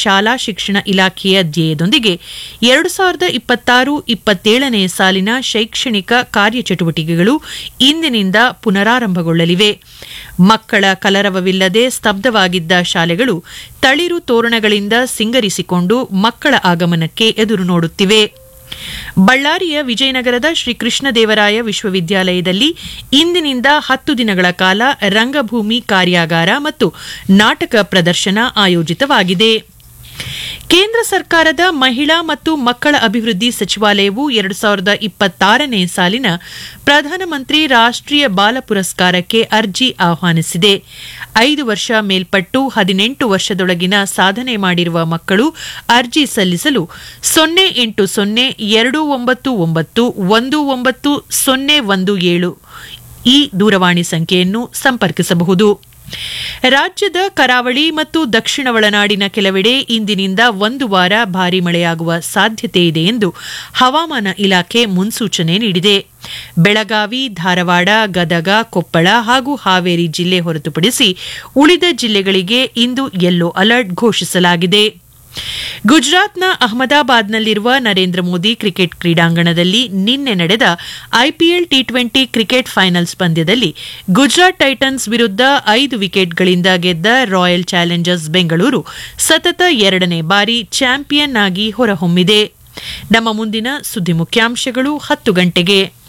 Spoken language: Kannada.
ಶಾಲಾ ಶಿಕ್ಷಣ ಇಲಾಖೆಯ ಧ್ಯೇಯದೊಂದಿಗೆ ಎರಡು ಸಾವಿರದ ಇಪ್ಪತ್ತಾರು ಇಪ್ಪತ್ತೇಳನೇ ಸಾಲಿನ ಶೈಕ್ಷಣಿಕ ಕಾರ್ಯಚಟುವಟಿಕೆಗಳು ಇಂದಿನಿಂದ ಪುನರಾರಂಭಗೊಳ್ಳಲಿವೆ ಮಕ್ಕಳ ಕಲರವವಿಲ್ಲದೆ ಸ್ತಬ್ಧವಾಗಿದ್ದ ಶಾಲೆಗಳು ತಳಿರು ತೋರಣಗಳಿಂದ ಸಿಂಗರಿಸಿಕೊಂಡು ಮಕ್ಕಳ ಆಗಮನಕ್ಕೆ ಎದುರು ನೋಡುತ್ತಿವೆ ಬಳ್ಳಾರಿಯ ವಿಜಯನಗರದ ಶ್ರೀ ಕೃಷ್ಣದೇವರಾಯ ವಿಶ್ವವಿದ್ಯಾಲಯದಲ್ಲಿ ಇಂದಿನಿಂದ ಹತ್ತು ದಿನಗಳ ಕಾಲ ರಂಗಭೂಮಿ ಕಾರ್ಯಾಗಾರ ಮತ್ತು ನಾಟಕ ಪ್ರದರ್ಶನ ಆಯೋಜಿತವಾಗಿದೆ ಕೇಂದ್ರ ಸರ್ಕಾರದ ಮಹಿಳಾ ಮತ್ತು ಮಕ್ಕಳ ಅಭಿವೃದ್ಧಿ ಸಚಿವಾಲಯವು ಎರಡು ಸಾವಿರದ ಇಪ್ಪತ್ತಾರನೇ ಸಾಲಿನ ಪ್ರಧಾನಮಂತ್ರಿ ರಾಷ್ಟ್ರೀಯ ಬಾಲ ಪುರಸ್ಕಾರಕ್ಕೆ ಅರ್ಜಿ ಆಹ್ವಾನಿಸಿದೆ ಐದು ವರ್ಷ ಮೇಲ್ಪಟ್ಟು ಹದಿನೆಂಟು ವರ್ಷದೊಳಗಿನ ಸಾಧನೆ ಮಾಡಿರುವ ಮಕ್ಕಳು ಅರ್ಜಿ ಸಲ್ಲಿಸಲು ಸೊನ್ನೆ ಎಂಟು ಸೊನ್ನೆ ಎರಡು ಒಂಬತ್ತು ಒಂಬತ್ತು ಒಂದು ಒಂಬತ್ತು ಸೊನ್ನೆ ಒಂದು ಏಳು ಈ ದೂರವಾಣಿ ಸಂಖ್ಯೆಯನ್ನು ಸಂಪರ್ಕಿಸಬಹುದು ರಾಜ್ಯದ ಕರಾವಳಿ ಮತ್ತು ದಕ್ಷಿಣ ಒಳನಾಡಿನ ಕೆಲವೆಡೆ ಇಂದಿನಿಂದ ಒಂದು ವಾರ ಭಾರೀ ಮಳೆಯಾಗುವ ಸಾಧ್ಯತೆ ಇದೆ ಎಂದು ಹವಾಮಾನ ಇಲಾಖೆ ಮುನ್ಸೂಚನೆ ನೀಡಿದೆ ಬೆಳಗಾವಿ ಧಾರವಾಡ ಗದಗ ಕೊಪ್ಪಳ ಹಾಗೂ ಹಾವೇರಿ ಜಿಲ್ಲೆ ಹೊರತುಪಡಿಸಿ ಉಳಿದ ಜಿಲ್ಲೆಗಳಿಗೆ ಇಂದು ಯೆಲ್ಲೋ ಅಲರ್ಟ್ ಘೋಷಿಸಲಾಗಿದೆ ಗುಜರಾತ್ನ ಅಹಮದಾಬಾದ್ನಲ್ಲಿರುವ ನರೇಂದ್ರ ಮೋದಿ ಕ್ರಿಕೆಟ್ ಕ್ರೀಡಾಂಗಣದಲ್ಲಿ ನಿನ್ನೆ ನಡೆದ IPL T twenty cricket finals ಪಂದ್ಯದಲ್ಲಿ ಗುಜರಾತ್ ಟೈಟನ್ಸ್ ವಿರುದ್ಧ ಐದು ವಿಕೆಟ್ಗಳಿಂದ ಗೆದ್ದ ರಾಯಲ್ ಚಾಲೆಂಜರ್ಸ್ ಬೆಂಗಳೂರು ಸತತ ಎರಡನೇ ಬಾರಿ ಚಾಂಪಿಯನ್ ಆಗಿ ಹೊರಹೊಮ್ಮಿದೆ ನಮ್ಮ ಮುಂದಿನ ಸುದ್ದಿ ಮುಖ್ಯಾಂಶಗಳು ಹತ್ತು ಗಂಟೆಗೆ